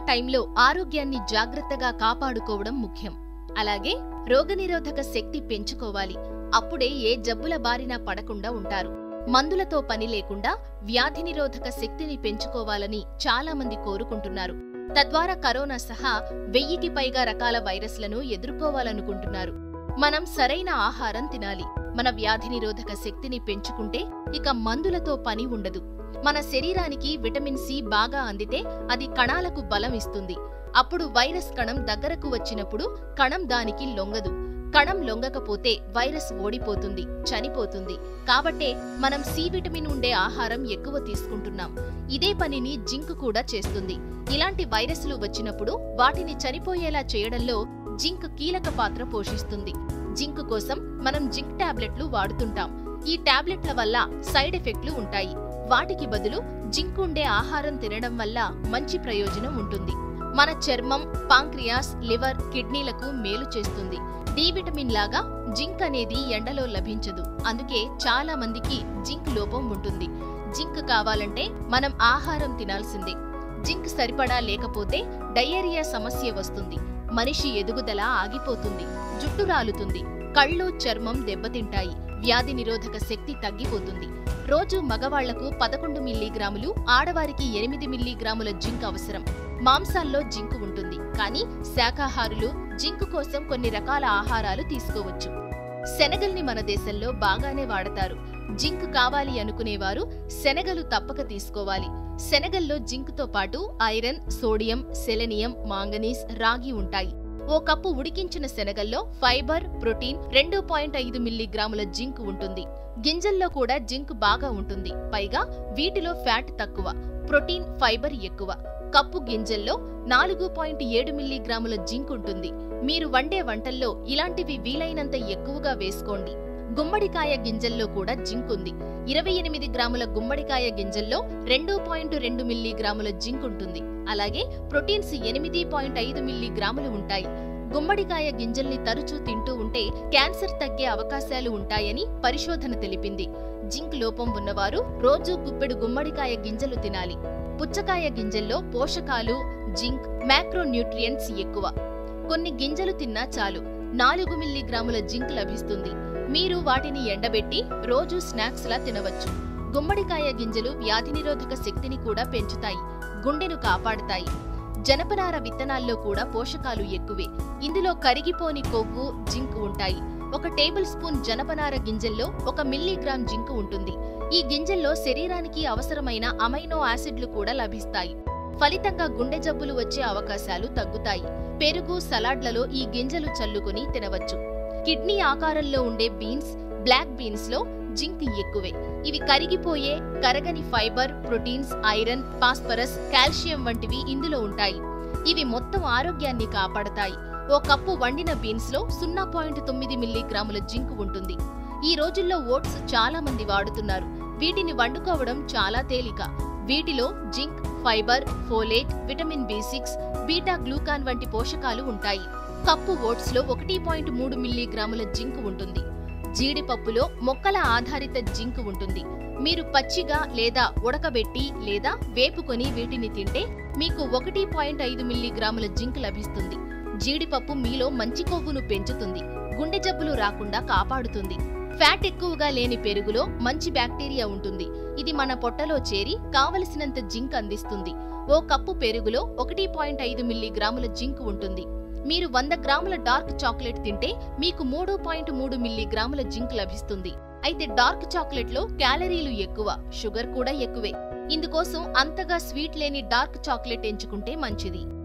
టైంలో ఆరోగ్యాన్ని జాగ్రత్తగా కాపాడుకోవడం ముఖ్యం అలాగే రోగనిరోధక శక్తి పెంచుకోవాలి అప్పుడే ఏ జబ్బుల బారిన పడకుండా ఉంటారు మందులతో పని లేకుండా వ్యాధి నిరోధక శక్తిని పెంచుకోవాలని చాలా మంది కోరుకుంటున్నారు తద్వారా కరోనా సహా వెయ్యికి పైగా రకాల వైరస్లను ఎదుర్కోవాలనుకుంటున్నారు మనం సరైన ఆహారం తినాలి మన వ్యాధి నిరోధక శక్తిని పెంచుకుంటే ఇక మందులతో పని ఉండదు మన శరీరానికి విటమిన్ సి బాగా అందితే అది కణాలకు బలం ఇస్తుంది అప్పుడు వైరస్ కణం దగ్గరకు వచ్చినప్పుడు కణం దానికి లొంగదు కణం లొంగకపోతే వైరస్ ఓడిపోతుంది చనిపోతుంది కాబట్టే మనం సి విటమిన్ ఉండే ఆహారం ఎక్కువ తీసుకుంటున్నాం ఇదే పనిని జింక్ కూడా చేస్తుంది ఇలాంటి వైరస్లు వచ్చినప్పుడు వాటిని చనిపోయేలా చేయడంలో జింక్ కీలక పాత్ర పోషిస్తుంది జింక్ కోసం మనం జింక్ టాబ్లెట్లు వాడుతుంటాం ఈ టాబ్లెట్ల వల్ల సైడ్ ఎఫెక్ట్లు ఉంటాయి వాటికి బదులు జింక్ ఉండే ఆహారం తినడం వల్ల మంచి ప్రయోజనం ఉంటుంది మన చర్మం పాంక్రియాస్ లివర్ కిడ్నీలకు మేలు చేస్తుంది డి విటమిన్ లాగా జింక్ అనేది ఎండలో లభించదు అందుకే చాలా మందికి జింక్ లోపం ఉంటుంది జింక్ కావాలంటే మనం ఆహారం తినాల్సిందే జింక్ సరిపడా లేకపోతే డయేరియా సమస్య వస్తుంది మనిషి ఎదుగుదల ఆగిపోతుంది జుట్టు రాలుతుంది కళ్ళు చర్మం దెబ్బతింటాయి వ్యాధి నిరోధక శక్తి తగ్గిపోతుంది రోజు మగవాళ్లకు పదకొండు మిల్లీగ్రాములు ఆడవారికి ఎనిమిది మిల్లీగ్రాముల జింక్ అవసరం మాంసాల్లో జింక్ ఉంటుంది కానీ శాకాహారులు జింక్ కోసం కొన్ని రకాల ఆహారాలు తీసుకోవచ్చు శనగల్ని మన దేశంలో బాగానే వాడతారు జింక్ కావాలి అనుకునేవారు శనగలు తప్పక తీసుకోవాలి శనగల్లో జింక్తో పాటు ఐరన్ సోడియం సెలెనియం మాంగనీస్ రాగి ఉంటాయి ఓ కప్పు ఉడికించిన శనగల్లో ఫైబర్ ప్రోటీన్ రెండు పాయింట్ ఐదు మిల్లీగ్రాముల జింక్ ఉంటుంది గింజల్లో కూడా జింక్ బాగా ఉంటుంది పైగా వీటిలో ఫ్యాట్ తక్కువ ప్రోటీన్ ఫైబర్ ఎక్కువ కప్పు గింజల్లో నాలుగు పాయింట్ ఏడు మిల్లీగ్రాముల జింక్ ఉంటుంది మీరు వండే వంటల్లో ఇలాంటివి వీలైనంత ఎక్కువగా వేసుకోండి గుమ్మడికాయ గింజల్లో కూడా జింక్ ఉంది ఇరవై ఎనిమిది గ్రాముల గుమ్మడికాయ గింజల్లో రెండు పాయింట్ రెండు మిల్లీగ్రాముల జింక్ ఉంటుంది అలాగే ప్రోటీన్స్ ఎనిమిది పాయింట్ ఐదు మిల్లీగ్రాములు ఉంటాయి గుమ్మడికాయ గింజల్ని తరచూ తింటూ ఉంటే క్యాన్సర్ తగ్గే అవకాశాలు ఉంటాయని పరిశోధన తెలిపింది జింక్ లోపం ఉన్నవారు రోజూ గుప్పెడు గుమ్మడికాయ గింజలు తినాలి పుచ్చకాయ గింజల్లో పోషకాలు జింక్ మ్యాక్రోన్యూట్రియంట్స్ ఎక్కువ కొన్ని గింజలు తిన్నా చాలు నాలుగు మిల్లీగ్రాముల జింక్ లభిస్తుంది మీరు వాటిని ఎండబెట్టి రోజు స్నాక్స్ లా తినవచ్చు గుమ్మడికాయ గింజలు వ్యాధి నిరోధక శక్తిని కూడా పెంచుతాయి గుండెను కాపాడుతాయి జనపనార విత్తనాల్లో కూడా పోషకాలు ఎక్కువే ఇందులో కరిగిపోని కొవ్వు జింక్ ఉంటాయి ఒక టేబుల్ స్పూన్ జనపనార గింజల్లో ఒక మిల్లీగ్రామ్ జింక్ ఉంటుంది ఈ గింజల్లో శరీరానికి అవసరమైన అమైనో యాసిడ్లు కూడా లభిస్తాయి ఫలితంగా గుండె జబ్బులు వచ్చే అవకాశాలు తగ్గుతాయి పెరుగు సలాడ్లలో ఈ గింజలు చల్లుకుని తినవచ్చు కిడ్నీ ఆకారంలో ఉండే బీన్స్ బ్లాక్ బీన్స్ లో జింక్ ఎక్కువే ఇవి కరిగిపోయే కరగని fibre proteins iron phosphorus calcium వంటివి ఇందులో ఉంటాయి ఇవి మొత్తం ఆరోగ్యాన్ని కాపాడతాయి ఓ కప్పు వండిన బీన్స్ లో సున్నా పాయింట్ తొమ్మిది మిల్లీగ్రాముల జింక్ ఉంటుంది ఈ రోజుల్లో ఓట్స్ చాలా మంది వాడుతున్నారు వీటిని వండుకోవడం చాలా తేలిక వీటిలో zinc fibre folate vitamin B six beta glucan వంటి పోషకాలు ఉంటాయి కప్పు ఓట్స్ లో ఒకటి పాయింట్ మూడు మిల్లీగ్రాముల జింక్ ఉంటుంది జీడిపప్పులో మొక్కల ఆధారిత జింక్ ఉంటుంది మీరు పచ్చిగా లేదా ఉడకబెట్టి లేదా వేపుకొని వీటిని తింటే మీకు ఒకటి పాయింట్ ఐదు మిల్లీగ్రాముల జింక్ లభిస్తుంది జీడిపప్పు మీలో మంచి కొవ్వును పెంచుతుంది గుండె జబ్బులు రాకుండా కాపాడుతుంది ఫ్యాట్ ఎక్కువగా లేని పెరుగులో మంచి బ్యాక్టీరియా ఉంటుంది ఇది మన పొట్టలో చేరి కావలసినంత జింక్ అందిస్తుంది ఓ కప్పు పెరుగులో ఒకటి పాయింట్ ఐదు మిల్లీగ్రాముల జింక్ ఉంటుంది మీరు వంద గ్రాముల డార్క్ చాక్లెట్ తింటే మీకు మూడు పాయింట్ మూడు మిల్లీగ్రాముల జింక్ లభిస్తుంది అయితే డార్క్ చాక్లెట్ లో క్యాలరీలు ఎక్కువ షుగర్ కూడా ఎక్కువే ఇందుకోసం అంతగా స్వీట్ లేని డార్క్ చాక్లెట్ ఎంచుకుంటే మంచిది